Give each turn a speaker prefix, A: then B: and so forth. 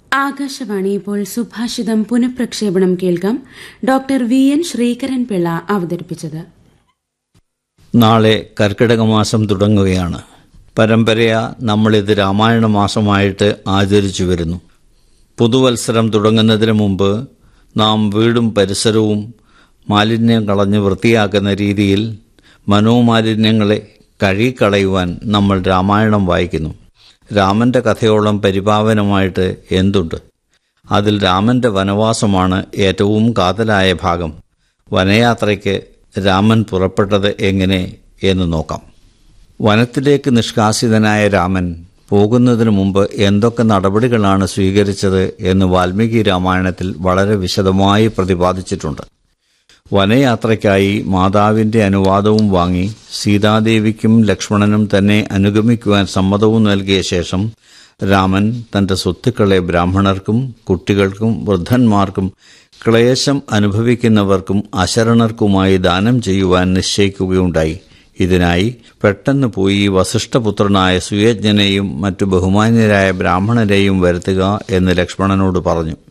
A: ആകാശവാണി ഇപ്പോൾ സുഭാഷിതം പുനഃപ്രക്ഷേപണം കേൾക്കാം doctor V N Sreekaran Pillai അവതരിപ്പിച്ചത്
B: നാളെ കർക്കിടക മാസം തുടങ്ങുകയാണ് പരമ്പരയാ നമ്മളിത് രാമായണ മാസമായിട്ട് ആചരിച്ചു വരുന്നു പുതുവത്സരം തുടങ്ങുന്നതിന് മുമ്പ് നാം വീടും പരിസരവും മാലിന്യം കളഞ്ഞ് വൃത്തിയാക്കുന്ന രീതിയിൽ മനോമാലിന്യങ്ങളെ കഴുകിക്കളയുവാൻ നമ്മൾ രാമായണം വായിക്കുന്നു രാമന്റെ കഥയോളം പരിപാവനമായിട്ട് എന്തുണ്ട് അതിൽ രാമന്റെ വനവാസമാണ് ഏറ്റവും കാതലായ ഭാഗം വനയാത്രയ്ക്ക് രാമൻ പുറപ്പെട്ടത് എങ്ങനെ എന്ന് നോക്കാം വനത്തിലേക്ക് നിഷ്കാസിതനായ രാമൻ പോകുന്നതിനു മുമ്പ് എന്തൊക്കെ നടപടികളാണ് സ്വീകരിച്ചത് എന്ന് വാൽമീകി രാമായണത്തിൽ വളരെ വിശദമായി പ്രതിപാദിച്ചിട്ടുണ്ട് വനയാത്രയ്ക്കായി മാതാവിന്റെ അനുവാദവും വാങ്ങി സീതാദേവിക്കും ലക്ഷ്മണനും തന്നെ അനുഗമിക്കുവാൻ സമ്മതവും നൽകിയ ശേഷം രാമൻ തന്റെ സ്വത്തുക്കളെ ബ്രാഹ്മണർക്കും കുട്ടികൾക്കും വൃദ്ധന്മാർക്കും ക്ലേശം അനുഭവിക്കുന്നവർക്കും അശരണർക്കുമായി ദാനം ചെയ്യുവാൻ നിശ്ചയിക്കുകയുണ്ടായി ഇതിനായി പെട്ടെന്ന് പോയി വസിഷ്ഠപുത്രനായ സുയജ്ഞനെയും മറ്റു ബഹുമാന്യരായ ബ്രാഹ്മണരെയും വരുത്തുക എന്ന് ലക്ഷ്മണനോട് പറഞ്ഞു